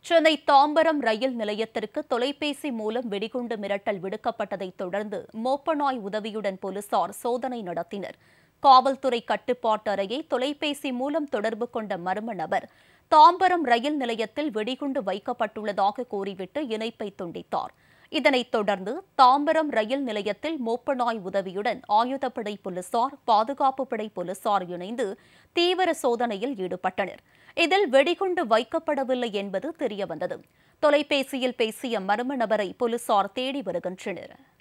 சென்னை தாம்பரம் ரயில் நிலையத்திற்கு தொலைபேசி மூலம் வெடிகுண்டு மிரட்டல் விடுக்கப்பட்டதைத் தொடர்ந்து மோப்பநாய் உதவியுடன் போலீசார் சோதனை நடத்தினர் காவல்துறை கட்டுப்பாட்டு அறையை தொலைபேசி மூலம் தொடர்பு கொண்ட மர்ம நபர் தாம்பரம் ரயில் நிலையத்தில் வெடிகுண்டு வைக்கப்பட்டுள்ளதாக கூறிவிட்டு இணைப்பை துண்டித்தார் இதனைத் தொடர்ந்து தாம்பரம் ரயில் நிலையத்தில் மோப்பநாய் உதவியுடன் ஆயுதப்படை போலீசார் பாதுகாப்பு படை போலீசார் இணைந்து தீவிர சோதனையில் ஈடுபட்டனர் இதில் வெடிகுண்டு வைக்கப்படவில்லை என்பது தெரியவந்தது தொலைபேசியில் பேசிய மர்ம நபரை போலீசார் தேடி வருகின்றனர்